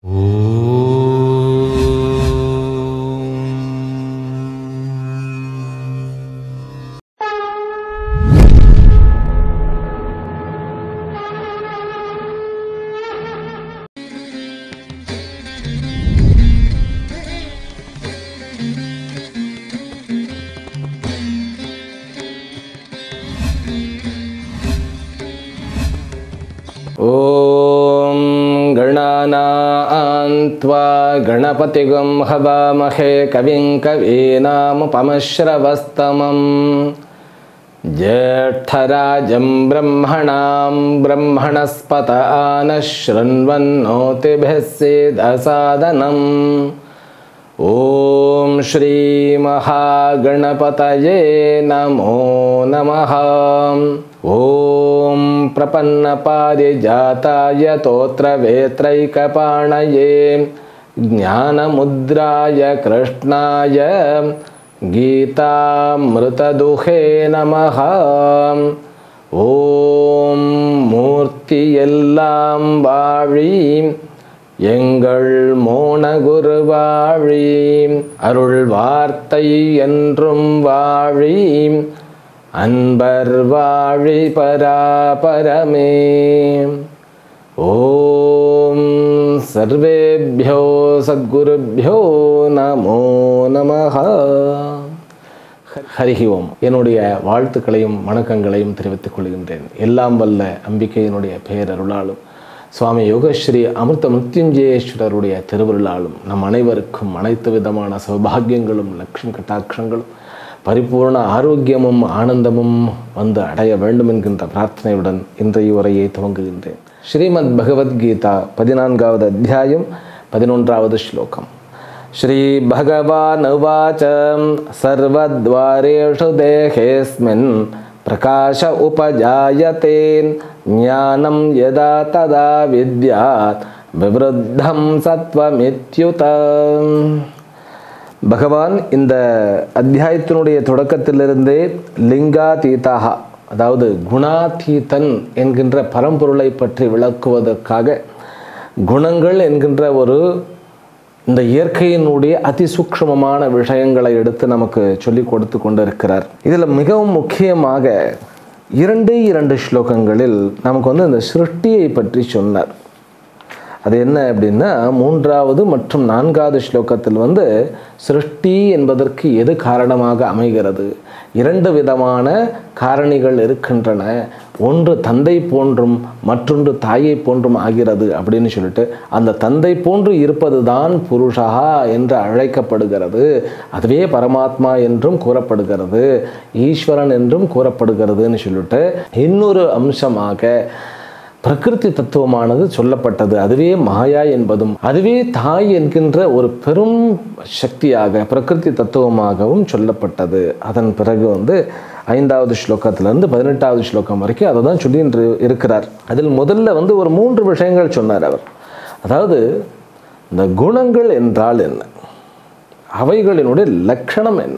ॐ गणानान्त्वा गणपतिगं हवामहे कविं कवीनामुपमश्रवस्तमम् ज्येष्ठराजं ब्रह्मणां ब्रह्मणस्पत आनः शृण्वन्नोतिभिः सीदसादनम् ॐ श्रीमहागणपतये नमो नमः ॐ प्रपन्नपारिजाताय तोत्रवेत्रैकपाणये ज्ञानमुद्राय कृष्णाय गीतामृतदुहे नमः ॐ மூர்த்தியெல்லாம் வாழி எங்கள் மோனகுருவாழி அருள் வார்த்தை என்றும் வாழி அன்பர் வாழி பராபரமே ஓம் சர்வேபியோ சத்குருபியோ நமோ நமஹ ஹரிஹி ஓம் என்னுடைய வாழ்த்துக்களையும் வணக்கங்களையும் தெரிவித்துக் கொள்கின்றேன் எல்லாம் வல்ல அம்பிகையினுடைய பேரருளாலும் சுவாமி யோகஸ்ரீ அமிர்த மிருத்யுஞ்சயேஸ்வரருடைய திருவருளாலும் நம் அனைவருக்கும் அனைத்து விதமான சௌபாகியங்களும் லக்ஷ்மி கட்டாட்சங்களும் பரிபூர்ண ஆரோக்கியமும் ஆனந்தமும் வந்து அடைய வேண்டும் என்கின்ற பிரார்த்தனையுடன் இன்றைய உரையை துவங்குகின்றேன் ஸ்ரீமத் பகவத்கீதா பதினான்காவது அத்தியாயம் பதினொன்றாவது ஸ்லோகம் श्रीभगवानुवाच सर्वद्वारेषु देहेऽस्मिन् प्रकाश उपजायते ज्ञानं यदा तदा विद्यात् विवृद्धं सत्त्वमित्युत பகவான் இந்த அத்தியாயத்தினுடைய தொடக்கத்திலிருந்தே லிங்காதீதாக அதாவது குணாதீதன் என்கின்ற பரம்பொருளை பற்றி விளக்குவதற்காக குணங்கள் என்கின்ற ஒரு இந்த இயற்கையினுடைய அதிசூக்ஷ்மமான விஷயங்களை எடுத்து நமக்கு சொல்லி கொடுத்து கொண்டிருக்கிறார் இதில் மிகவும் முக்கியமாக இரண்டு இரண்டு ஸ்லோகங்களில் நமக்கு வந்து இந்த சிருஷ்டியை பற்றி சொன்னார் அது என்ன அப்படின்னா மூன்றாவது மற்றும் நான்காவது ஸ்லோகத்தில் வந்து சிருஷ்டி என்பதற்கு எது காரணமாக அமைகிறது இரண்டு விதமான காரணிகள் இருக்கின்றன ஒன்று தந்தை போன்றும் மற்றொன்று தாயை போன்றும் ஆகிறது அப்படின்னு சொல்லிட்டு அந்த தந்தை போன்று இருப்பது தான் புருஷா என்று அழைக்கப்படுகிறது அதுவே பரமாத்மா என்றும் கூறப்படுகிறது ஈஸ்வரன் என்றும் கூறப்படுகிறதுன்னு சொல்லிட்டு இன்னொரு அம்சமாக பிரகிருதி தத்துவமானது சொல்லப்பட்டது அதுவே மாயா என்பதும் அதுவே தாய் என்கின்ற ஒரு பெரும் சக்தியாக பிரகிருதி தத்துவமாகவும் சொல்லப்பட்டது அதன் பிறகு வந்து ஐந்தாவது ஸ்லோகத்திலிருந்து பதினெட்டாவது ஸ்லோகம் வரைக்கும் அதை தான் சொல்லி இருக்கிறார் அதில் முதல்ல வந்து ஒரு மூன்று விஷயங்கள் சொன்னார் அவர் அதாவது இந்த குணங்கள் என்றால் என்ன அவைகளினுடைய லட்சணம் என்ன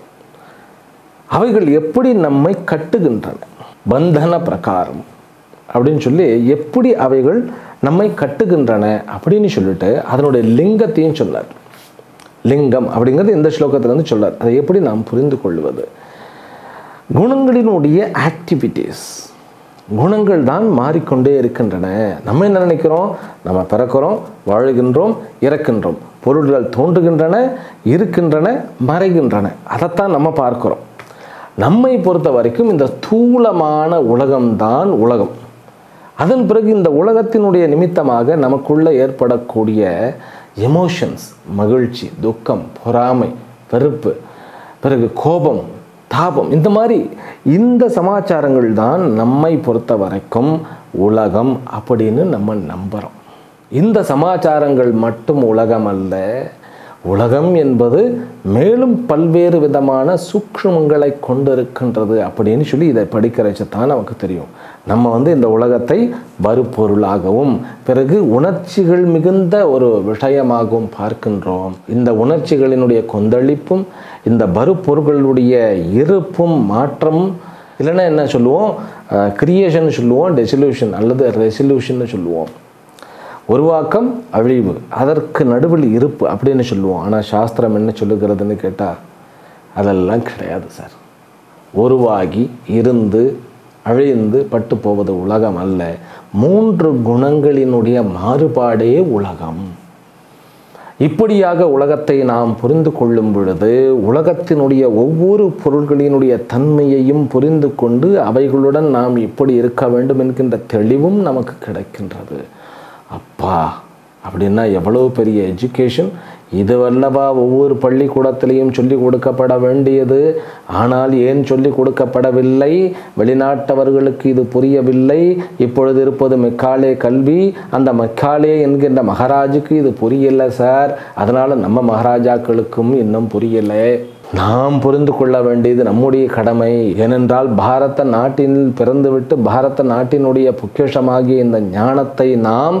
அவைகள் எப்படி நம்மை கட்டுகின்றன பந்தன பிரகாரம் அப்படின்னு சொல்லி எப்படி அவைகள் நம்மை கட்டுகின்றன அப்படின்னு சொல்லிட்டு அதனுடைய லிங்கத்தையும் சொன்னார் லிங்கம் அப்படிங்கிறது இந்த ஸ்லோகத்திலேருந்து சொல்லார் அதை எப்படி நாம் புரிந்து கொள்வது குணங்களினுடைய ஆக்டிவிட்டீஸ் குணங்கள் தான் மாறிக்கொண்டே இருக்கின்றன நம்ம என்ன நினைக்கிறோம் நம்ம பிறக்கிறோம் வாழுகின்றோம் இறக்கின்றோம் பொருள்கள் தோன்றுகின்றன இருக்கின்றன மறைகின்றன அதைத்தான் நம்ம பார்க்கிறோம் நம்மை பொறுத்த வரைக்கும் இந்த தூளமான உலகம்தான் உலகம் அதன் பிறகு இந்த உலகத்தினுடைய நிமித்தமாக நமக்குள்ள ஏற்படக்கூடிய எமோஷன்ஸ் மகிழ்ச்சி துக்கம் பொறாமை வெறுப்பு பிறகு கோபம் தாபம் இந்த மாதிரி இந்த சமாச்சாரங்கள் தான் நம்மை பொறுத்த வரைக்கும் உலகம் அப்படின்னு நம்ம நம்புகிறோம் இந்த சமாச்சாரங்கள் மட்டும் உலகம் அல்ல உலகம் என்பது மேலும் பல்வேறு விதமான சூக்ஷ்மங்களை கொண்டிருக்கின்றது அப்படின்னு சொல்லி இதை படிக்கிறச்ச தான் நமக்கு தெரியும் நம்ம வந்து இந்த உலகத்தை வருப்பொருளாகவும் பிறகு உணர்ச்சிகள் மிகுந்த ஒரு விஷயமாகவும் பார்க்கின்றோம் இந்த உணர்ச்சிகளினுடைய கொந்தளிப்பும் இந்த வருப்பொருள்களுடைய இருப்பும் மாற்றமும் இல்லைன்னா என்ன சொல்லுவோம் கிரியேஷன் சொல்லுவோம் டெசல்யூஷன் அல்லது ரெசல்யூஷன் சொல்லுவோம் உருவாக்கம் அழிவு அதற்கு நடுவில் இருப்பு அப்படின்னு சொல்லுவோம் ஆனால் சாஸ்திரம் என்ன சொல்லுகிறதுன்னு கேட்டால் அதெல்லாம் கிடையாது சார் உருவாகி இருந்து அழிந்து பட்டு போவது உலகம் அல்ல மூன்று குணங்களினுடைய மாறுபாடே உலகம் இப்படியாக உலகத்தை நாம் புரிந்து கொள்ளும் பொழுது உலகத்தினுடைய ஒவ்வொரு பொருள்களினுடைய தன்மையையும் புரிந்து கொண்டு அவைகளுடன் நாம் இப்படி இருக்க வேண்டும் என்கின்ற தெளிவும் நமக்கு கிடைக்கின்றது அப்பா அப்படின்னா எவ்வளோ பெரிய எஜுகேஷன் இது வல்லவா ஒவ்வொரு பள்ளிக்கூடத்திலையும் சொல்லி கொடுக்கப்பட வேண்டியது ஆனால் ஏன் சொல்லி கொடுக்கப்படவில்லை வெளிநாட்டவர்களுக்கு இது புரியவில்லை இப்பொழுது இருப்பது மெக்காலே கல்வி அந்த மெக்காலே என்கின்ற மகாராஜுக்கு இது புரியல சார் அதனால் நம்ம மகாராஜாக்களுக்கும் இன்னும் புரியலை நாம் புரிந்து கொள்ள வேண்டியது நம்முடைய கடமை ஏனென்றால் பாரத நாட்டில் பிறந்துவிட்டு பாரத நாட்டினுடைய பொக்கிஷமாகிய இந்த ஞானத்தை நாம்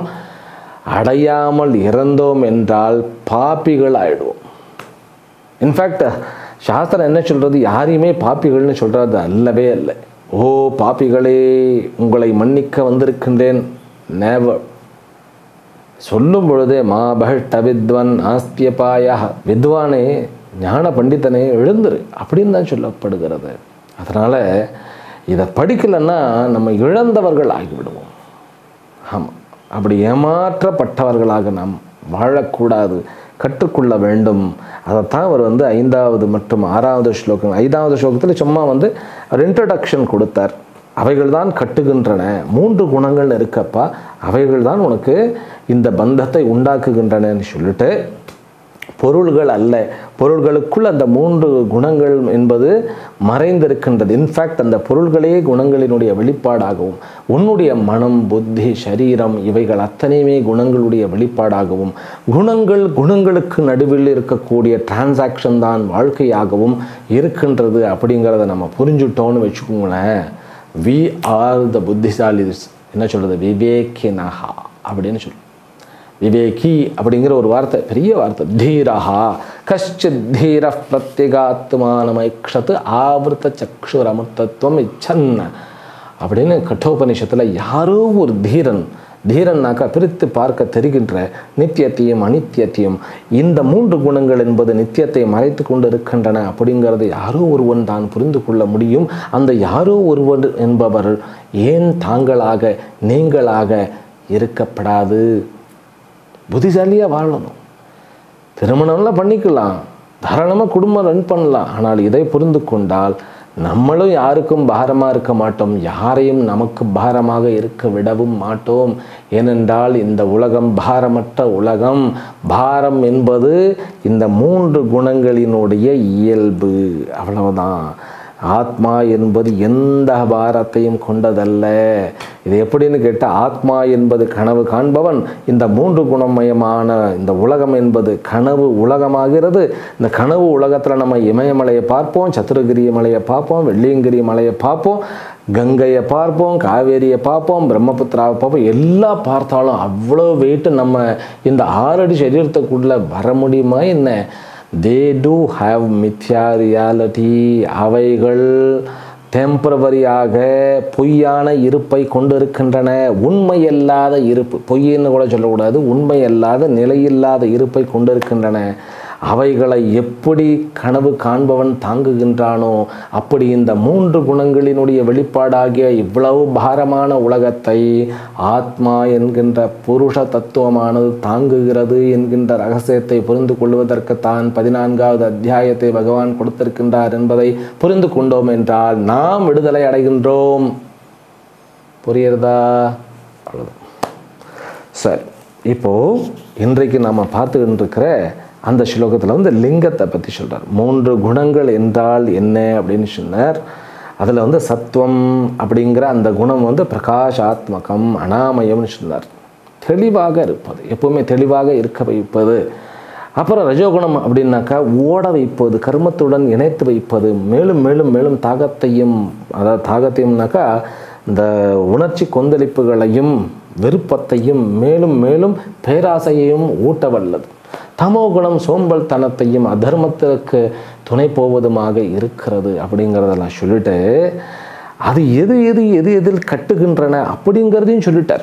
அடையாமல் இறந்தோம் என்றால் பாப்பிகள் ஆயிடுவோம் இன்ஃபேக்ட் சாஸ்திரம் என்ன சொல்கிறது யாரையுமே பாப்பிகள்னு சொல்கிறது அல்லவே அல்ல ஓ பாப்பிகளே உங்களை மன்னிக்க வந்திருக்கின்றேன் நேவர் சொல்லும் பொழுதே மா பஷ்ட வித்வன் ஆஸ்தியபாயா வித்வானே ஞான பண்டிதனே எழுந்துரு அப்படின்னு தான் சொல்லப்படுகிறது அதனால் இதை படிக்கலைன்னா நம்ம இழந்தவர்கள் ஆகிவிடுவோம் ஆமாம் அப்படி ஏமாற்றப்பட்டவர்களாக நாம் வாழக்கூடாது கற்றுக்கொள்ள வேண்டும் அதைத்தான் அவர் வந்து ஐந்தாவது மற்றும் ஆறாவது ஸ்லோகம் ஐந்தாவது ஸ்லோகத்தில் சும்மா வந்து ஒரு இன்ட்ரடக்ஷன் கொடுத்தார் அவைகள் தான் கட்டுகின்றன மூன்று குணங்கள் இருக்கப்பா அவைகள் தான் உனக்கு இந்த பந்தத்தை உண்டாக்குகின்றனன்னு சொல்லிட்டு பொருள்கள் அல்ல பொருள்களுக்குள் அந்த மூன்று குணங்கள் என்பது மறைந்திருக்கின்றது இன்ஃபேக்ட் அந்த பொருள்களே குணங்களினுடைய வெளிப்பாடாகவும் உன்னுடைய மனம் புத்தி சரீரம் இவைகள் அத்தனையுமே குணங்களுடைய வெளிப்பாடாகவும் குணங்கள் குணங்களுக்கு நடுவில் இருக்கக்கூடிய டிரான்சாக்ஷன் தான் வாழ்க்கையாகவும் இருக்கின்றது அப்படிங்கிறத நம்ம புரிஞ்சுட்டோன்னு வச்சுக்கோங்களேன் வி ஆர் த புத்திசாலிஸ் என்ன சொல்கிறது விவேக்கினஹா அப்படின்னு சொல்லுவோம் விவேகி அப்படிங்கிற ஒரு வார்த்தை பெரிய வார்த்தை தீரஹா கஷ்டித் தீர பிரத்யேகாத்மானமைக்ஷத்து ஆவர்த்த சக்ஷுர் அமிர்தத்துவம் இச்சன்ன அப்படின்னு கட்டோபனிஷத்தில் யாரோ ஒரு தீரன் தீரன்னாக்கா பிரித்து பார்க்க தெரிகின்ற நித்தியத்தையும் அனித்தியத்தையும் இந்த மூன்று குணங்கள் என்பது நித்தியத்தை மறைத்து கொண்டு இருக்கின்றன அப்படிங்கிறது யாரோ ஒருவன் தான் புரிந்து கொள்ள முடியும் அந்த யாரோ ஒருவர் என்பவர் ஏன் தாங்களாக நீங்களாக இருக்கப்படாது புத்திசாலியாக வாழணும் திருமணம்லாம் பண்ணிக்கலாம் தாராளமாக குடும்பம் ரன் பண்ணலாம் ஆனால் இதை புரிந்து கொண்டால் நம்மளும் யாருக்கும் பாரமாக இருக்க மாட்டோம் யாரையும் நமக்கு பாரமாக இருக்க விடவும் மாட்டோம் ஏனென்றால் இந்த உலகம் பாரமற்ற உலகம் பாரம் என்பது இந்த மூன்று குணங்களினுடைய இயல்பு அவ்வளவுதான் ஆத்மா என்பது எந்த பாரத்தையும் கொண்டதல்ல இது எப்படின்னு கேட்டால் ஆத்மா என்பது கனவு காண்பவன் இந்த மூன்று குணமயமான இந்த உலகம் என்பது கனவு உலகமாகிறது இந்த கனவு உலகத்தில் நம்ம இமயமலையை பார்ப்போம் சத்துரகிரி மலையை பார்ப்போம் வெள்ளியங்கிரி மலையை பார்ப்போம் கங்கையை பார்ப்போம் காவேரியை பார்ப்போம் பிரம்மபுத்திராவை பார்ப்போம் எல்லாம் பார்த்தாலும் அவ்வளோ வெயிட்டு நம்ம இந்த ஆறடி சரீரத்துக்குள்ளே வர முடியுமா என்ன தே டூ ஹாவ் மித்யா ரியாலிட்டி அவைகள் டெம்பரவரியாக பொய்யான இருப்பை கொண்டிருக்கின்றன உண்மையல்லாத இருப்பு பொய்ன்னு கூட சொல்லக்கூடாது உண்மையல்லாத நிலையில்லாத இருப்பை கொண்டிருக்கின்றன அவைகளை எப்படி கனவு காண்பவன் தாங்குகின்றானோ அப்படி இந்த மூன்று குணங்களினுடைய வெளிப்பாடாகிய இவ்வளவு பாரமான உலகத்தை ஆத்மா என்கின்ற புருஷ தத்துவமானது தாங்குகிறது என்கின்ற ரகசியத்தை புரிந்து கொள்வதற்கு தான் பதினான்காவது அத்தியாயத்தை பகவான் கொடுத்திருக்கின்றார் என்பதை புரிந்து கொண்டோம் என்றால் நாம் விடுதலை அடைகின்றோம் புரியுறதா அவ்வளோதான் சரி இப்போது இன்றைக்கு நாம் பார்த்துக்கிட்டு இருக்கிற அந்த ஸ்லோகத்தில் வந்து லிங்கத்தை பற்றி சொல்கிறார் மூன்று குணங்கள் என்றால் என்ன அப்படின்னு சொன்னார் அதில் வந்து சத்துவம் அப்படிங்கிற அந்த குணம் வந்து பிரகாஷாத்மகம் அனாமயம்னு சொன்னார் தெளிவாக இருப்பது எப்பவுமே தெளிவாக இருக்க வைப்பது அப்புறம் ரஜோகுணம் அப்படின்னாக்கா ஓட வைப்பது கர்மத்துடன் இணைத்து வைப்பது மேலும் மேலும் மேலும் தாகத்தையும் அதாவது தாகத்தையும்னாக்கா இந்த உணர்ச்சி கொந்தளிப்புகளையும் விருப்பத்தையும் மேலும் மேலும் பேராசையையும் ஊட்ட வல்லது தமோ குணம் சோம்பல் தனத்தையும் அதர்மத்திற்கு துணை போவதுமாக இருக்கிறது அப்படிங்கிறதெல்லாம் சொல்லிட்டு அது எது எது எது எதில் கட்டுகின்றன அப்படிங்கிறதையும் சொல்லிட்டார்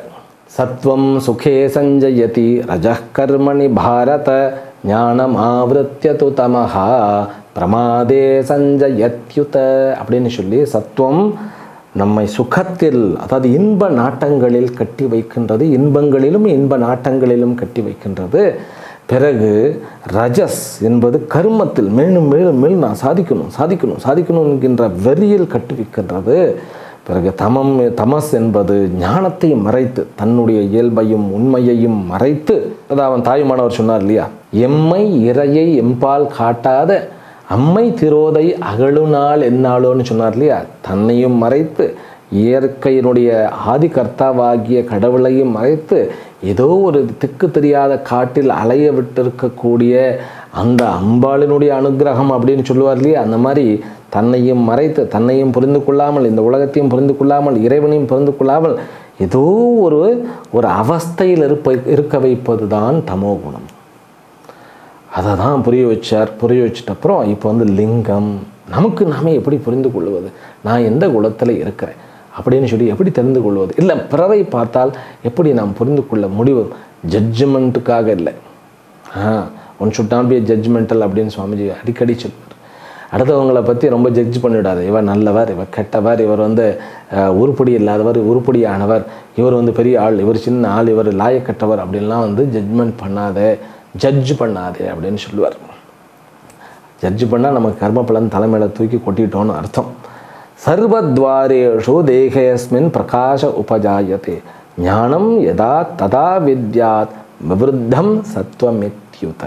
சத்வம் சுகே சஞ்சயதி ரஜः கர்மணி பாரத ஞானம் ஆவருத்திய து தமஹா பிரமாதே சஞ்சயத்யுத அப்படின்னு சொல்லி சத்துவம் நம்மை சுகத்தில் அதாவது இன்ப நாட்டங்களில் கட்டி வைக்கின்றது இன்பங்களிலும் இன்ப நாட்டங்களிலும் கட்டி வைக்கின்றது பிறகு ரஜஸ் என்பது கர்மத்தில் மேலும் மேலும் மேலும் நான் சாதிக்கணும் சாதிக்கணும் சாதிக்கணும் என்கின்ற வெறியில் கட்டி வைக்கின்றது பிறகு தமம் தமஸ் என்பது ஞானத்தை மறைத்து தன்னுடைய இயல்பையும் உண்மையையும் மறைத்து அதாவது அவன் தாயுமானவர் சொன்னார் இல்லையா எம்மை இறையை எம்பால் காட்டாத அம்மை திரோதை அகழுநாள் என்னாளோன்னு சொன்னார் இல்லையா தன்னையும் மறைத்து இயற்கையினுடைய ஆதி கர்த்தாவாகிய கடவுளையும் மறைத்து ஏதோ ஒரு திக்கு தெரியாத காட்டில் அலைய விட்டிருக்கக்கூடிய அந்த அம்பாளினுடைய அனுகிரகம் அப்படின்னு சொல்லுவார் இல்லையா அந்த மாதிரி தன்னையும் மறைத்து தன்னையும் புரிந்து கொள்ளாமல் இந்த உலகத்தையும் புரிந்து கொள்ளாமல் இறைவனையும் புரிந்து கொள்ளாமல் ஏதோ ஒரு ஒரு அவஸ்தையில் இருப்ப இருக்க வைப்பது தான் தமோ குணம் அதை தான் புரிய வச்சார் புரிய வச்சிட்ட அப்புறம் இப்போ வந்து லிங்கம் நமக்கு நாமே எப்படி புரிந்து கொள்வது நான் எந்த குலத்தில் இருக்கிறேன் அப்படின்னு சொல்லி எப்படி தெரிந்து கொள்வது இல்லை பிறரை பார்த்தால் எப்படி நாம் புரிந்து கொள்ள முடிவு ஜட்ஜ்மெண்ட்டுக்காக இல்லை ah one should not be judgemental அப்படின்னு சுவாமிஜி அடிக்கடி சொல்வார் அடுத்தவங்களை பற்றி ரொம்ப ஜட்ஜ் பண்ணிவிடாது இவர் நல்லவர் இவர் கெட்டவர் இவர் வந்து அஹ், உருப்படி இல்லாதவர் உருப்படியானவர் இவர் வந்து பெரிய ஆள் இவர் சின்ன ஆள் இவர் லாயக்கட்டவர் அப்படின்லாம் வந்து ஜட்ஜ்மெண்ட் பண்ணாத ஜட்ஜ் பண்ணாதே அப்படின்னு சொல்லுவார் ஜட்ஜ் பண்ணால் நமக்கு கர்மபலன் தலைமையில் தூக்கி கொட்டிட்டோன்னு அர்த்தம் சர்வத்வாரேஷு தேகேஸ்மின் பிரகாஷ உபஜாயத்தே ஞானம் யதா ததா வித்யாத் விவருத்தம் சத்வமித்யுத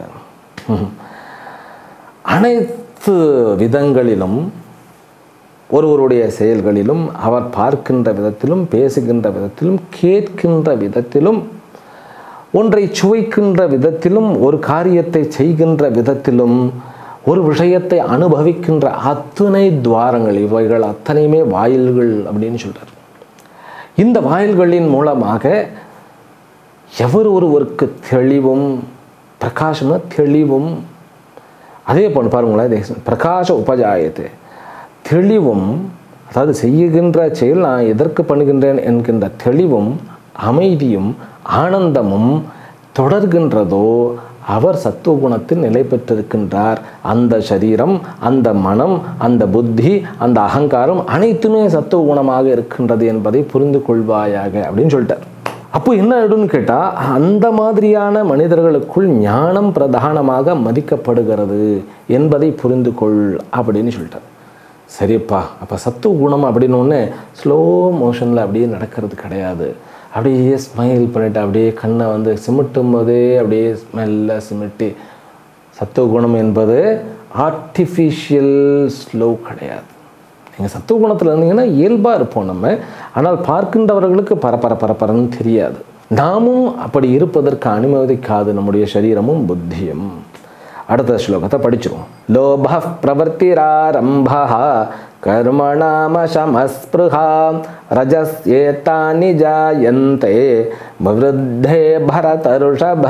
அனைத்து விதங்களிலும் ஒருவருடைய செயல்களிலும் அவர் பார்க்கின்ற விதத்திலும் பேசுகின்ற விதத்திலும் கேட்கின்ற விதத்திலும் ஒன்றை சுவைக்கின்ற விதத்திலும் ஒரு காரியத்தை செய்கின்ற விதத்திலும் ஒரு விஷயத்தை அனுபவிக்கின்ற அத்தனை துவாரங்கள் இவைகள் அத்தனையுமே வாயில்கள் அப்படின்னு சொல்றார் இந்த வாயில்களின் மூலமாக எவர் ஒருவருக்கு தெளிவும் பிரகாசம்னா தெளிவும் அதே போன்று பாருங்களேன் இது பிரகாச உபஜாயத்தை தெளிவும் அதாவது செய்யுகின்ற செயல் நான் எதற்கு பண்ணுகின்றேன் என்கின்ற தெளிவும் அமைதியும் ஆனந்தமும் தொடர்கின்றதோ அவர் சத்துவகுணத்தில் நிலை பெற்றிருக்கின்றார் அந்த சரீரம் அந்த மனம் அந்த புத்தி அந்த அகங்காரம் அனைத்துமே சத்துவகுணமாக இருக்கின்றது என்பதை புரிந்து கொள்வாயாக அப்படின்னு சொல்லிட்டார் அப்போ என்ன ஆயிடும்னு கேட்டால் அந்த மாதிரியான மனிதர்களுக்குள் ஞானம் பிரதானமாக மதிக்கப்படுகிறது என்பதை புரிந்து கொள் அப்படின்னு சொல்லிட்டார் சரிப்பா அப்போ சத்துவ குணம் அப்படின்னு ஒன்று ஸ்லோ மோஷனில் அப்படியே நடக்கிறது கிடையாது அப்படியே ஸ்மைல் பண்ணிட்டு அப்படியே கண்ணை வந்து சிமிட்டும் போதே அப்படியே மெல்ல சிமிட்டி சத்துவ குணம் என்பது ஆர்டிஃபிஷியல் ஸ்லோ கிடையாது நீங்கள் சத்துவ குணத்தில் இருந்தீங்கன்னா இயல்பாக இருப்போம் நம்ம ஆனால் பார்க்கின்றவர்களுக்கு பரபர பரபரன்னு தெரியாது நாமும் அப்படி இருப்பதற்கு அனுமதிக்காது நம்முடைய சரீரமும் புத்தியும் அடுத்த ஸ்லோகத்தை படிச்சிருவோம் லோப பிரவர்த்திராரம்ப கர்மணாம சமஸ்பிருஹா ரஜஸ் ஏத்தானி ஜாயந்தே விருத்தே பரதருஷப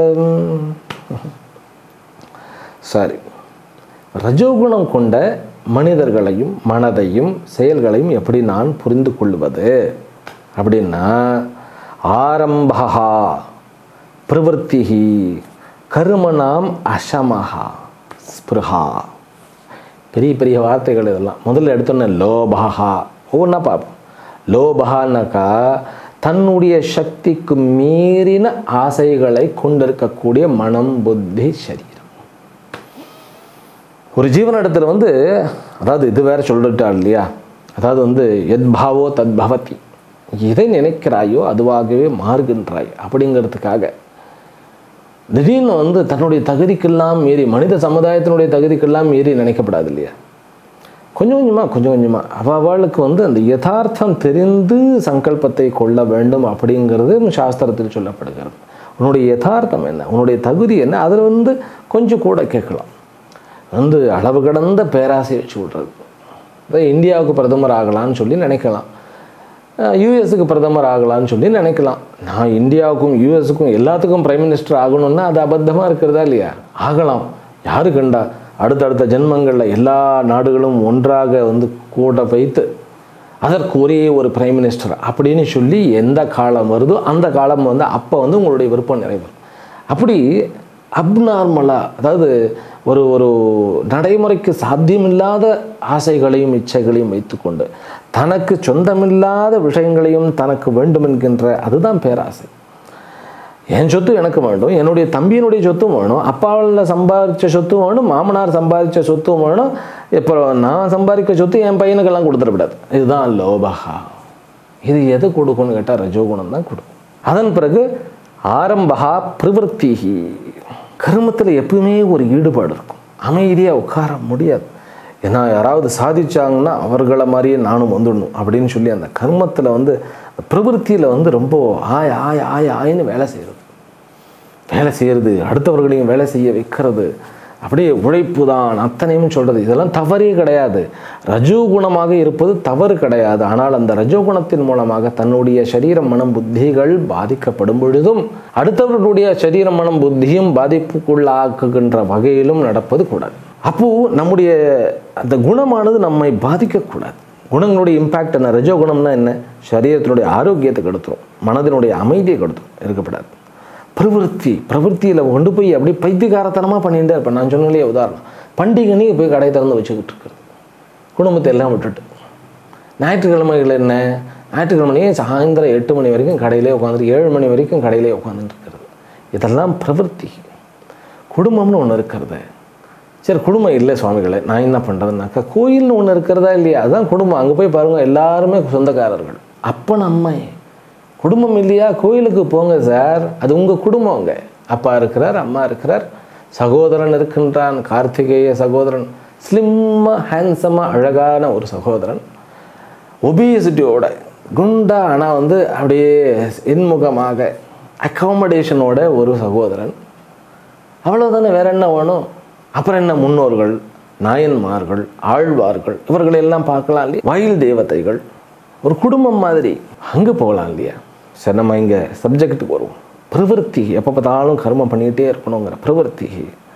சரி ரஜோகுணம் கொண்ட மனிதர்களையும் மனதையும் செயல்களையும் எப்படி நான் புரிந்து கொள்வது அப்படின்னா ஆரம்பா பிரவருத்திகி கருமனாம் அசமஹா ஸ்பிருஹா பெரிய பெரிய வார்த்தைகள் இதெல்லாம் முதல்ல எடுத்தோன்னே லோபஹா ஒவ்வொன்றா பார்ப்போம் லோபஹான்னாக்கா தன்னுடைய சக்திக்கு மீறின ஆசைகளை கொண்டிருக்கக்கூடிய மனம் புத்தி சரீரம் ஒரு ஜீவனிடத்தில் வந்து அதாவது இது வேற சொல்லிட்டார் இல்லையா அதாவது வந்து எத் பாவோ தத் பவதி எதை நினைக்கிறாயோ அதுவாகவே மாறுகின்றாய் அப்படிங்கிறதுக்காக திடீர்னு வந்து தன்னுடைய தகுதிக்கெல்லாம் மீறி மனித சமுதாயத்தினுடைய தகுதிக்கெல்லாம் மீறி நினைக்கப்படாது இல்லையா கொஞ்சம் கொஞ்சமாக கொஞ்சம் கொஞ்சமாக அவ அவளுக்கு வந்து அந்த யதார்த்தம் தெரிந்து சங்கல்பத்தை கொள்ள வேண்டும் அப்படிங்கிறது சாஸ்திரத்தில் சொல்லப்படுகிறது உன்னுடைய யதார்த்தம் என்ன உன்னுடைய தகுதி என்ன அதில் வந்து கொஞ்சம் கூட கேட்கலாம் வந்து அளவு கடந்த பேராசை வச்சு விட்றது இப்போ இந்தியாவுக்கு பிரதமர் ஆகலான்னு சொல்லி நினைக்கலாம் யூஎஸுக்கு பிரதமர் ஆகலான்னு சொல்லி நினைக்கலாம் நான் இந்தியாவுக்கும் யூஎஸுக்கும் எல்லாத்துக்கும் பிரைம் மினிஸ்டர் ஆகணும்னா அது அபத்தமாக இருக்கிறதா இல்லையா ஆகலாம் யாரு கண்டா அடுத்தடுத்த ஜென்மங்களில் எல்லா நாடுகளும் ஒன்றாக வந்து கூட வைத்து அதற்கு ஒரே ஒரு பிரைம் மினிஸ்டர் அப்படின்னு சொல்லி எந்த காலம் வருதோ அந்த காலம் வந்து அப்போ வந்து உங்களுடைய விருப்பம் நிறைவேறும் அப்படி அப்நார்மலாக அதாவது ஒரு ஒரு நடைமுறைக்கு சாத்தியமில்லாத ஆசைகளையும் இச்சைகளையும் வைத்துக்கொண்டு தனக்கு சொந்தமில்லாத விஷயங்களையும் தனக்கு வேண்டும் என்கின்ற அதுதான் பேராசை என் சொத்து எனக்கு வேண்டும் என்னுடைய தம்பியினுடைய சொத்தும் வேணும் அப்பாவில் சம்பாதிச்ச சொத்தும் வேணும் மாமனார் சம்பாதிச்ச சொத்தும் வேணும் இப்போ நான் சம்பாதிக்க சொத்து என் பையனுக்கெல்லாம் கொடுத்துடக்கூடாது இதுதான் லோபகா இது எது கொடுக்கும்னு கேட்டால் ரஜோகுணம் தான் கொடுக்கும் அதன் பிறகு ஆரம்பகா பிரவருத்திகி கர்மத்தில் எப்பவுமே ஒரு ஈடுபாடு இருக்கும் அமைதியாக உட்கார முடியாது ஏன்னா யாராவது சாதிச்சாங்கன்னா அவர்களை மாதிரியே நானும் வந்துடணும் அப்படின்னு சொல்லி அந்த கர்மத்தில் வந்து பிரவருத்தியில் வந்து ரொம்ப ஆய் ஆய் ஆய் ஆயின்னு வேலை செய்கிறது வேலை செய்கிறது அடுத்தவர்களையும் வேலை செய்ய வைக்கிறது அப்படியே உழைப்பு தான் அத்தனையும் சொல்கிறது இதெல்லாம் தவறே கிடையாது ரஜோகுணமாக இருப்பது தவறு கிடையாது ஆனால் அந்த ரஜோகுணத்தின் மூலமாக தன்னுடைய சரீரம் மனம் புத்திகள் பாதிக்கப்படும் பொழுதும் அடுத்தவர்களுடைய சரீரம் மனம் புத்தியும் பாதிப்புக்குள்ளாக்குகின்ற வகையிலும் நடப்பது கூடாது அப்போது நம்முடைய அந்த குணமானது நம்மை பாதிக்கக்கூடாது குணங்களுடைய இம்பேக்ட் என்ன ரஜோகுணம்னா என்ன சரீரத்தினுடைய ஆரோக்கியத்தை கெடுத்துரும் மனதினுடைய அமைதியை கெடுத்துரும் இருக்கப்படாது பிரவருத்தி பிரவருத்தியில் கொண்டு போய் அப்படியே பைத்தியகாரத்தனமாக பண்ணிகிட்டே இருப்பேன் நான் சொன்னாலே உதாரணம் பண்டிகைனே போய் கடை திறந்து வச்சுக்கிட்டு இருக்கிறது குடும்பத்தை எல்லாம் விட்டுட்டு ஞாயிற்றுக்கிழமைகள் என்ன ஞாயிற்றுக்கிழமையே சாயந்தரம் எட்டு மணி வரைக்கும் கடையிலே உட்காந்துட்டு ஏழு மணி வரைக்கும் கடையிலே உட்காந்துட்டு இருக்கிறது இதெல்லாம் பிரவருத்தி குடும்பம்னு ஒன்று இருக்கிறது சரி குடும்பம் இல்லை சுவாமிகளே நான் என்ன பண்ணுறதுனாக்கா கோயில்னு ஒன்று இருக்கிறதா இல்லையா அதுதான் குடும்பம் அங்கே போய் பாருங்கள் எல்லாருமே சொந்தக்காரர்கள் அப்பன் அம்மை குடும்பம் இல்லையா கோயிலுக்கு போங்க சார் அது உங்கள் குடும்பங்க அப்பா இருக்கிறார் அம்மா இருக்கிறார் சகோதரன் இருக்கின்றான் கார்த்திகேய சகோதரன் ஸ்லிம்மாக ஹேண்ட்ஸமாக அழகான ஒரு சகோதரன் ஒபியசிட்டியோட குண்டா ஆனால் வந்து அப்படியே இன்முகமாக அக்காமடேஷனோட ஒரு சகோதரன் அவ்வளோதானே வேற என்ன வேணும் அப்புறம் என்ன முன்னோர்கள் நாயன்மார்கள் ஆழ்வார்கள் இவர்களை எல்லாம் பார்க்கலாம் இல்லையா வயல் தேவதைகள் ஒரு குடும்பம் மாதிரி அங்கே போகலாம் இல்லையா சரி நம்ம இங்கே சப்ஜெக்ட்டுக்கு வருவோம் பிரவருத்தி எப்போ பார்த்தாலும் கர்மம் பண்ணிக்கிட்டே இருக்கணுங்கிற பிரவருத்தி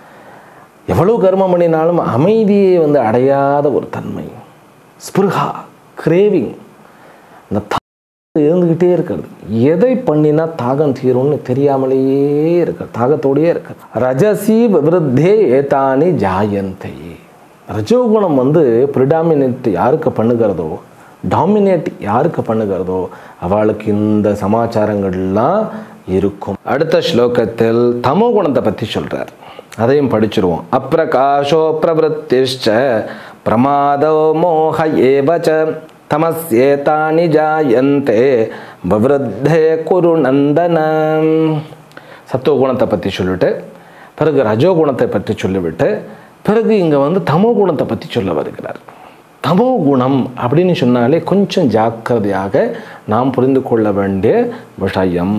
எவ்வளோ கர்மம் பண்ணினாலும் அமைதியை வந்து அடையாத ஒரு தன்மை ஸ்பிருஹா கிரேவிங் அந்த தாகம் இருந்துக்கிட்டே இருக்கிறது எதை பண்ணினா தாகம் தீரும்னு தெரியாமலேயே இருக்கிறது தாகத்தோடையே இருக்கிறது ரஜசி விருத்தே ஏதானி ஜாயந்தை ரஜோகுணம் வந்து ப்ரிடாமினேட் யாருக்கு பண்ணுகிறதோ டாமினேட் யாருக்கு பண்ணுகிறதோ அவளுக்கு இந்த சமாச்சாரங்கள்லாம் இருக்கும் அடுத்த ஸ்லோகத்தில் தமோ குணத்தை பற்றி சொல்கிறார் அதையும் படிச்சிருவோம் அப்பிரகாஷோ பிரவருத்திஷ்ட பிரமாதோ மோக ஏவச்ச தமஸ்யேதானி ஜாயந்தே பவருத்தே குரு நந்தனம் சத்துவ குணத்தை பற்றி சொல்லிட்டு பிறகு ரஜோ குணத்தை பற்றி சொல்லிவிட்டு பிறகு இங்கே வந்து தமோ குணத்தை பற்றி சொல்ல வருகிறார் தமோ குணம் அப்படின்னு சொன்னாலே கொஞ்சம் ஜாக்கிரதையாக நாம் புரிந்து கொள்ள வேண்டிய விஷயம்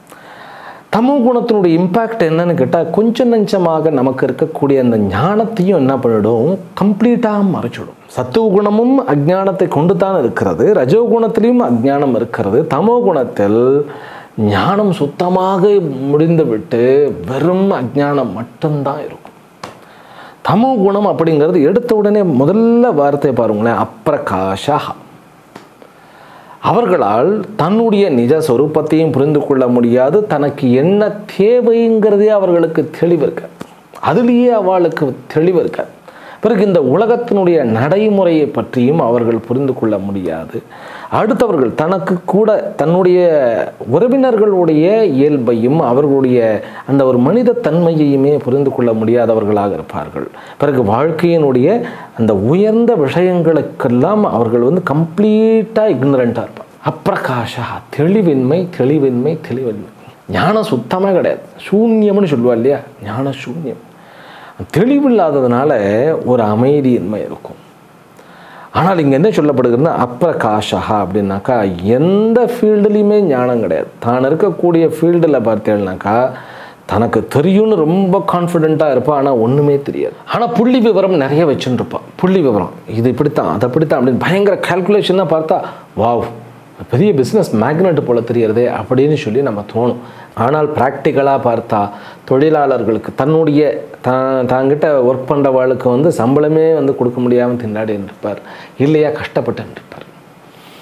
தமோ குணத்தினுடைய இம்பேக்ட் என்னன்னு கேட்டால் கொஞ்சம் நஞ்சமாக நமக்கு இருக்கக்கூடிய அந்த ஞானத்தையும் என்ன பண்ணிடும் கம்ப்ளீட்டாக மறைச்சிடும் சத்துவ குணமும் அஜ்ஞானத்தை கொண்டு தான் இருக்கிறது ரஜோ குணத்திலையும் அஜ்ஞானம் இருக்கிறது தமோ குணத்தில் ஞானம் சுத்தமாக முடிந்துவிட்டு வெறும் அஜ்ஞானம் மட்டும்தான் இருக்கும் தமோ குணம் அப்படிங்கிறது எடுத்த உடனே முதல்ல வார்த்தை பாருங்களேன் அப்பிரகாஷா அவர்களால் தன்னுடைய நிஜ சொரூபத்தையும் புரிந்து கொள்ள முடியாது தனக்கு என்ன தேவைங்கிறதே அவர்களுக்கு தெளிவு இருக்காது அதுலேயே அவளுக்கு தெளிவு இருக்காது பிறகு இந்த உலகத்தினுடைய நடைமுறையை பற்றியும் அவர்கள் புரிந்து கொள்ள முடியாது அடுத்தவர்கள் தனக்கு கூட தன்னுடைய உறவினர்களுடைய இயல்பையும் அவர்களுடைய அந்த ஒரு மனித தன்மையையுமே புரிந்து கொள்ள முடியாதவர்களாக இருப்பார்கள் பிறகு வாழ்க்கையினுடைய அந்த உயர்ந்த விஷயங்களுக்கெல்லாம் அவர்கள் வந்து கம்ப்ளீட்டாக இக்னரண்ட்டாக இருப்பார் அப்பிரகாஷா தெளிவின்மை தெளிவின்மை தெளிவின்மை ஞானம் சுத்தமாக கிடையாது சூன்யம்னு சொல்லுவா இல்லையா ஞான சூன்யம் தெளிவில்லாததுனால ஒரு அமைதியின்மை இருக்கும் ஆனால் இங்கே என்ன சொல்லப்படுகிறதுனா அப்பிரகாஷா அப்படின்னாக்கா எந்த ஃபீல்டுலேயுமே ஞானம் கிடையாது தான் இருக்கக்கூடிய ஃபீல்டில் பார்த்தேன்னாக்கா தனக்கு தெரியும்னு ரொம்ப கான்ஃபிடென்ட்டாக இருப்பான் ஆனால் ஒன்றுமே தெரியாது ஆனால் புள்ளி விவரம் நிறைய வச்சுன்னு இருப்பான் புள்ளி விவரம் இது இப்படித்தான் அதை இப்படித்தான் அப்படின்னு பயங்கர கால்குலேஷனாக பார்த்தா வாவ் பெரிய பிஸ்னஸ் மேக்னெட் போல தெரியறதே அப்படின்னு சொல்லி நம்ம தோணும் ஆனால் ப்ராக்டிக்கலாக பார்த்தா தொழிலாளர்களுக்கு தன்னுடைய தான் தாங்கிட்ட ஒர்க் பண்ணுறவாளுக்கு வந்து சம்பளமே வந்து கொடுக்க முடியாமல் திண்டாடி இருப்பார் இல்லையா கஷ்டப்பட்டு இருப்பார்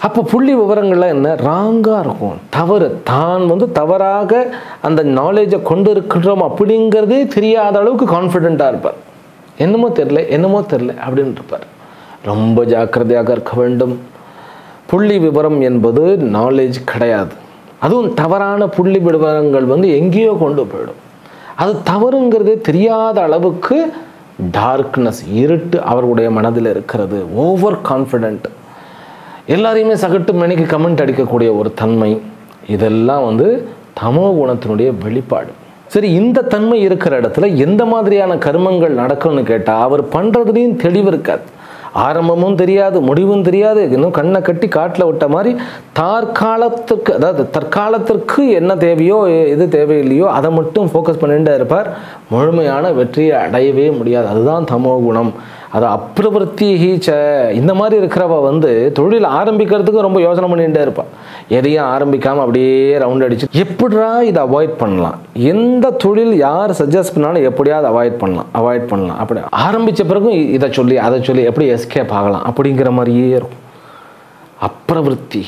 அப்போ புள்ளி விவரங்கள்ல என்ன ராங்காக இருக்கும் தவறு தான் வந்து தவறாக அந்த நாலேஜை கொண்டு இருக்கிறோம் அப்படிங்கிறதே தெரியாத அளவுக்கு கான்ஃபிடெண்ட்டாக இருப்பார் என்னமோ தெரில என்னமோ தெரில அப்படின்னு இருப்பார் ரொம்ப ஜாக்கிரதையாக இருக்க வேண்டும் புள்ளி விவரம் என்பது நாலேஜ் கிடையாது அதுவும் தவறான புள்ளி விவரங்கள் வந்து எங்கேயோ கொண்டு போயிடும் அது தவறுங்கிறதே தெரியாத அளவுக்கு டார்க்னஸ் இருட்டு அவர்களுடைய மனதில் இருக்கிறது ஓவர் கான்ஃபிடென்ட் எல்லாரையுமே சகட்டு மணிக்கு கமெண்ட் அடிக்கக்கூடிய ஒரு தன்மை இதெல்லாம் வந்து தமோ குணத்தினுடைய வெளிப்பாடு சரி இந்த தன்மை இருக்கிற இடத்துல எந்த மாதிரியான கர்மங்கள் நடக்கும்னு கேட்டால் அவர் பண்ணுறதுலேயும் தெளிவு இருக்காது ஆரம்பமும் தெரியாது முடிவும் தெரியாது இன்னும் கண்ணை கட்டி காட்டில் விட்ட மாதிரி தற்காலத்திற்கு அதாவது தற்காலத்திற்கு என்ன தேவையோ எது தேவையில்லையோ அதை மட்டும் ஃபோக்கஸ் பண்ணிட்டு இருப்பார் முழுமையான வெற்றியை அடையவே முடியாது அதுதான் தமோ குணம் அது அப்பிரவருத்தி ஹீச்ச இந்த மாதிரி இருக்கிறவ வந்து தொழில் ஆரம்பிக்கிறதுக்கு ரொம்ப யோசனை பண்ணிகிட்டே இருப்பாள் எதையும் ஆரம்பிக்காமல் அப்படியே ரவுண்ட் அடிச்சு எப்படிடா இதை அவாய்ட் பண்ணலாம் எந்த தொழில் யார் சஜஸ்ட் பண்ணாலும் எப்படியாவது அவாய்ட் பண்ணலாம் அவாய்ட் பண்ணலாம் அப்படி ஆரம்பித்த பிறகும் இதை சொல்லி அதை சொல்லி எப்படி எஸ்கேப் ஆகலாம் அப்படிங்கிற மாதிரியே இருக்கும் அப்பிரவருத்தி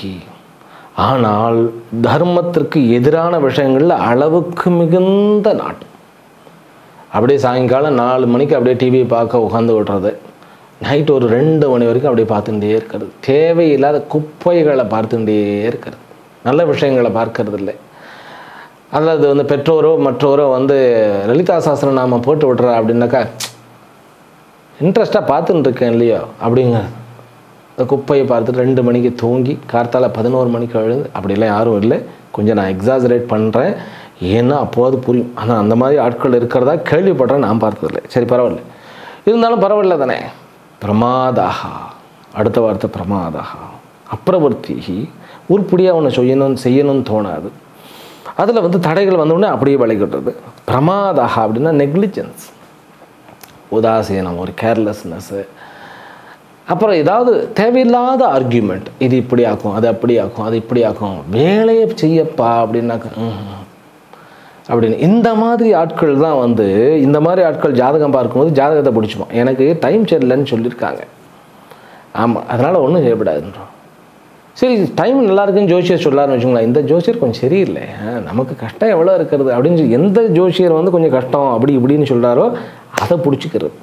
ஆனால் தர்மத்திற்கு எதிரான விஷயங்களில் அளவுக்கு மிகுந்த நாட்டம் அப்படியே சாயங்காலம் நாலு மணிக்கு அப்படியே டிவியை பார்க்க உட்காந்து விடுறது நைட் ஒரு ரெண்டு மணி வரைக்கும் அப்படியே பார்த்துட்டே இருக்கிறது தேவையில்லாத குப்பைகளை பார்த்துட்டே இருக்கிறது நல்ல விஷயங்களை பார்க்கறது இல்லை அல்லது வந்து பெற்றோரோ மற்றோரோ வந்து லலிதா சாஸ்திரம் நாம போட்டு விட்றா அப்படின்னாக்கா இன்ட்ரெஸ்ட்டாக பார்த்துட்டு இருக்கேன் இல்லையோ அப்படிங்க இந்த குப்பையை பார்த்துட்டு ரெண்டு மணிக்கு தூங்கி கார்த்தால பதினோரு மணிக்கு எழுந்து அப்படிலாம் யாரும் இல்லை கொஞ்சம் நான் எக்ஸாஜரேட் பண்ணுறேன் ஏன்னா அப்போது புரியும் ஆனால் அந்த மாதிரி ஆட்கள் இருக்கிறதா கேள்விப்படுறேன் நான் பார்த்ததில்லை சரி பரவாயில்ல இருந்தாலும் பரவாயில்ல தானே பிரமாதாகா அடுத்த வார்த்தை பிரமாதாகா அப்பிரவர்த்தி உருப்படியாக ஒன்று செய்யணும் செய்யணும்னு தோணாது அதில் வந்து தடைகள் வந்தோடனே அப்படியே விளைகிடுறது பிரமாதாகா அப்படின்னா நெக்லிஜென்ஸ் உதாசீனம் ஒரு கேர்லெஸ்னஸ்ஸு அப்புறம் ஏதாவது தேவையில்லாத ஆர்கியூமெண்ட் இது இப்படி ஆக்கும் அது அப்படி ஆக்கும் அது இப்படி ஆக்கும் வேலையை செய்யப்பா அப்படின்னாக்க ம்ஹும். அப்படின்னு இந்த மாதிரி ஆட்கள் தான் வந்து இந்த மாதிரி ஆட்கள் ஜாதகம் பார்க்கும்போது ஜாதகத்தை பிடிச்சிப்போம் எனக்கு டைம் சரியில்லைன்னு சொல்லியிருக்காங்க ஆமாம் அதனால் ஒன்றும் செய்யப்படாதுன்றோம் சரி டைம் நல்லா இருக்குன்னு ஜோசியர் சொல்லாருன்னு வச்சுங்களேன் இந்த ஜோசியர் கொஞ்சம் சரியில்லை ஆ, நமக்கு கஷ்டம் எவ்வளோ இருக்கிறது அப்படின்னு சொல்லி எந்த ஜோசியர் வந்து கொஞ்சம் கஷ்டம் அப்படி இப்படின்னு சொல்கிறாரோ அதை பிடிச்சிக்கிறது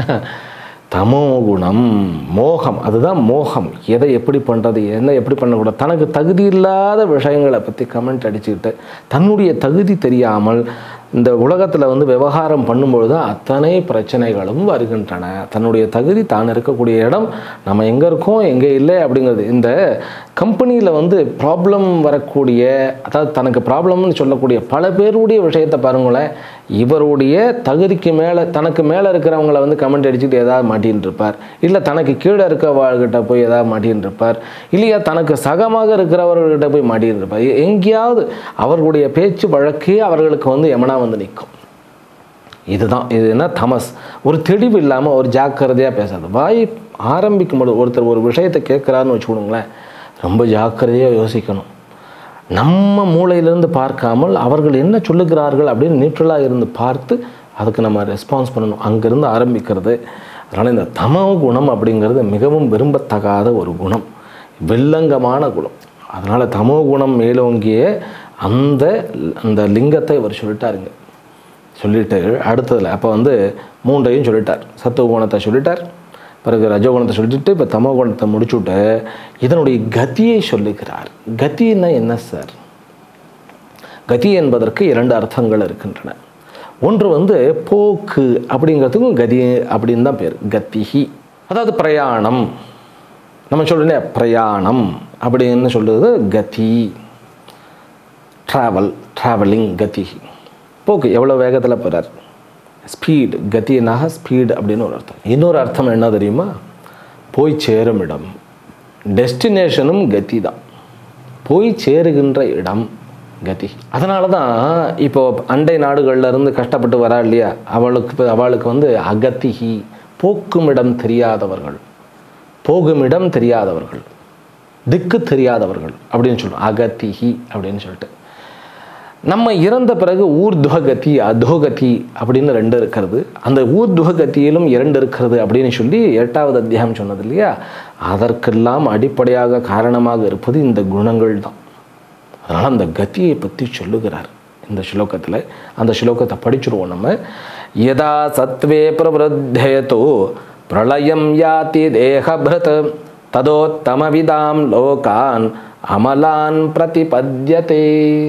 தமோ குணம் மோகம் அதுதான் மோகம் எதை எப்படி பண்ணுறது என்ன எப்படி பண்ணக்கூடாது தனக்கு தகுதி இல்லாத விஷயங்களை பற்றி கமெண்ட் அடிச்சுக்கிட்டு தன்னுடைய தகுதி தெரியாமல் இந்த உலகத்தில் வந்து விவகாரம் பண்ணும்பொழுது அத்தனை பிரச்சனைகளும் வருகின்றன தன்னுடைய தகுதி தான் இருக்கக்கூடிய இடம் நம்ம எங்கே இருக்கோம் எங்கே இல்லை அப்படிங்கிறது இந்த கம்பெனியில் வந்து ப்ராப்ளம் வரக்கூடிய அதாவது தனக்கு ப்ராப்ளம்னு சொல்லக்கூடிய பல பேருடைய விஷயத்தை பாருங்களேன் இவருடைய தகுதிக்கு மேலே தனக்கு மேலே இருக்கிறவங்கள வந்து கமெண்ட் அடிச்சுட்டு ஏதாவது மாட்டின்னு இருப்பார் இல்லை தனக்கு கீழே இருக்கவர்கிட்ட போய் ஏதாவது மாட்டின்னு இருப்பார் இல்லையா தனக்கு சகமாக இருக்கிறவர்கிட்ட போய் மாட்டின்னு இருப்பார் எ- எங்கேயாவது அவர்களுடைய பேச்சு வழக்கே அவர்களுக்கு வந்து எமனா வந்து நிற்கும் இதுதான் இது என்ன தமஸ் ஒரு தெளிவு இல்லாமல் ஒரு ஜாக்கிரதையாக பேசாது வாய் ஆரம்பிக்கும் பொழுது ஒருத்தர் ஒரு விஷயத்தை கேட்குறாருன்னு வச்சுக்கோங்களேன் ரொம்ப ஜாக்கிரதையாக யோசிக்கணும் நம்ம மூளையிலிருந்து பார்க்காமல் அவர்கள் என்ன சொல்லுகிறார்கள் அப்படின்னு நியூட்ரலாக இருந்து பார்த்து அதுக்கு நம்ம ரெஸ்பான்ஸ் பண்ணணும் அங்கேருந்து ஆரம்பிக்கிறது அதனால் இந்த தமோ குணம் அப்படிங்கிறது மிகவும் விரும்பத்தகாத ஒரு குணம் வில்லங்கமான குணம் அதனால் தமோ குணம் மேலோங்கிய அந்த அந்த லிங்கத்தை இவர் சொல்லிட்டாருங்க சொல்லிட்டு அடுத்ததில் அப்போ வந்து மூன்றையும் சொல்லிட்டார் சத்துவ குணத்தை சொல்லிட்டார் பிறகு ரஜோகுணத்தை சொல்லிட்டு இப்போ தமோ குணத்தை முடிச்சுட்டு இதனுடைய கதியை சொல்லுகிறார் கதின்னா என்ன சார் கதி என்பதற்கு இரண்டு அர்த்தங்கள் இருக்கின்றன ஒன்று வந்து போக்கு அப்படிங்கிறதுக்கும் கதி அப்படின்னு தான் பேர் கத்திஹி அதாவது பிரயாணம் நம்ம சொல்லுனே பிரயாணம் அப்படின்னு சொல்றது கதி ட்ராவல் ட்ராவலிங் கதி போக்கு எவ்வளோ வேகத்தில் போகிறார் ஸ்பீடு கத்தினாக ஸ்பீடு அப்படின்னு ஒரு அர்த்தம் இன்னொரு அர்த்தம் என்ன தெரியுமா போய் சேரும் இடம் டெஸ்டினேஷனும் கதி தான் போய் சேருகின்ற இடம் கதி அதனால தான் இப்போ அண்டை நாடுகள்ல இருந்து கஷ்டப்பட்டு வரா இல்லையா அவளுக்கு அவளுக்கு வந்து அகத்திகி போக்கும் இடம் தெரியாதவர்கள் போகும் இடம் தெரியாதவர்கள் திக்கு தெரியாதவர்கள் அப்படின்னு சொல்லுவோம் அகத்திகி அப்படின்னு சொல்லிட்டு நம்ம இறந்த பிறகு ஊர்துவகதி அதோகதி அப்படின்னு ரெண்டு இருக்கிறது அந்த ஊர்துவகத்தியிலும் இரண்டு இருக்கிறது அப்படின்னு சொல்லி எட்டாவது அத்தியாயம் சொன்னது இல்லையா அதற்கெல்லாம் அடிப்படையாக காரணமாக இருப்பது இந்த குணங்கள் தான் அதனால் அந்த கதியை பற்றி சொல்லுகிறார் இந்த ஸ்லோகத்தில் அந்த ஸ்லோகத்தை படிச்சுருவோம் நம்ம யதா சத்வே பிரவருத்தேதோ பிரளயம் யாதி தேகபிரத் ததோத்தமவிதாம் லோகான் அமலான் பிரதிபத்யதே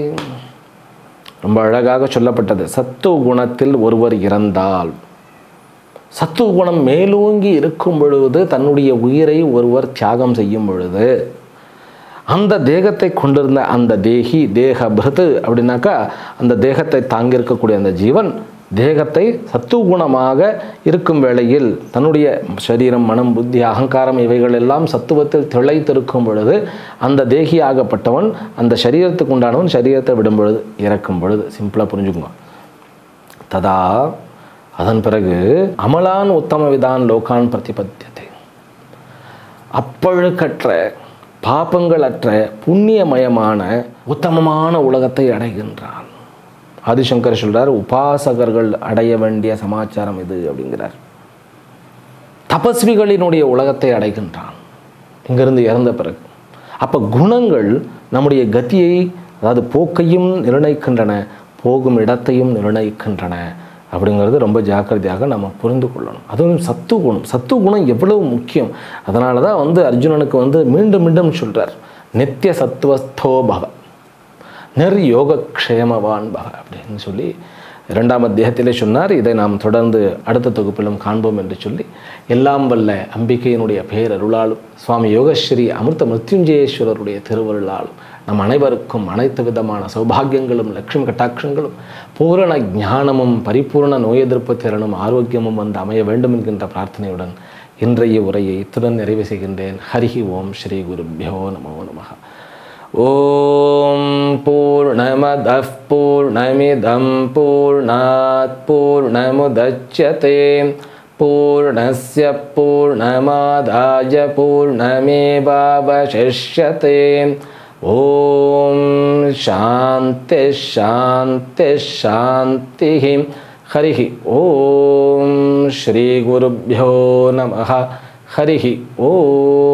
ரொம்ப அழகாக சொல்லப்பட்டது சத்துவ குணத்தில் ஒருவர் இறந்தால் சத்துவ குணம் மேலோங்கி இருக்கும் பொழுது தன்னுடைய உயிரை ஒருவர் தியாகம் செய்யும் பொழுது அந்த தேகத்தை கொண்டிருந்த அந்த தேகி தேக பிருத்து அப்படின்னாக்கா அந்த தேகத்தை தாங்கியிருக்கக்கூடிய அந்த ஜீவன் தேகத்தை சத்துவகுணமாக இருக்கும் வேளையில் தன்னுடைய சரீரம் மனம் புத்தி அகங்காரம் இவைகள் எல்லாம் சத்துவத்தில் திளைத்திருக்கும் பொழுது அந்த தேகியாகப்பட்டவன் அந்த சரீரத்துக்கு உண்டானவன் சரீரத்தை விடும் பொழுது இறக்கும் பொழுது சிம்பிளாக புரிஞ்சுக்கோங்க ததா அதன் பிறகு அமலான் உத்தம விதான் லோகான் பிரதிபத்தியத்தை அப்பழுக்கற்ற பாபங்களற்ற புண்ணியமயமான உத்தமமான உலகத்தை அடைகின்றான் ஆதிசங்கர் சொல்றார் உபாசகர்கள் அடைய வேண்டிய சமாச்சாரம் இது அப்படிங்கிறார் தபஸ்விகளினுடைய உலகத்தை அடைகின்றான் இங்கிருந்து இறந்த பிறகு அப்போ குணங்கள் நம்முடைய கதியை அதாவது போக்கையும் நிர்ணயிக்கின்றன போகும் இடத்தையும் நிர்ணயிக்கின்றன அப்படிங்கிறது ரொம்ப ஜாக்கிரதையாக நம்ம புரிந்து கொள்ளணும் அதுவும் சத்து குணம் சத்து குணம் எவ்வளவு முக்கியம் அதனால தான் வந்து அர்ஜுனனுக்கு வந்து மீண்டும் மீண்டும் சொல்கிறார் நித்திய சத்துவஸ்தோ பவ நிர்யோகக்ஷேமவான் பவ அப்படின்னு சொல்லி இரண்டாம் அத்தியாயத்திலே சொன்னார் இதை நாம் தொடர்ந்து அடுத்த தொகுப்பிலும் காண்போம் என்று சொல்லி எல்லாம் வல்ல அம்பிகையினுடைய பேரருளாலும் சுவாமி யோகஸ்ரீ அமிர்த மிருத்யுஞ்சயேஸ்வரருடைய திருவருளாலும் நம் அனைவருக்கும் அனைத்து விதமான சௌபாகியங்களும் லட்சுமி கட்டாட்சங்களும் பூரண ஞானமும் பரிபூர்ண நோய் எதிர்ப்பு திறனும் ஆரோக்கியமும் வந்து அமைய வேண்டும் என்கின்ற பிரார்த்தனையுடன் இன்றைய உரையை இத்துடன் நிறைவு செய்கின்றேன் ஹரிஹி ஓம் ஸ்ரீ குருப்பியோ நமோ நமः ॐ पूर्णमदः पूर्णमिदं पूर्णात् पूर्णमुदच्यते पूर्णस्य पूर्णमादाय पूर्णमेवावशिष्यते ॐ शान्तिः शान्तिः शान्तिः हरिः ॐ श्रीगुरुभ्यो नमः हरिः ॐ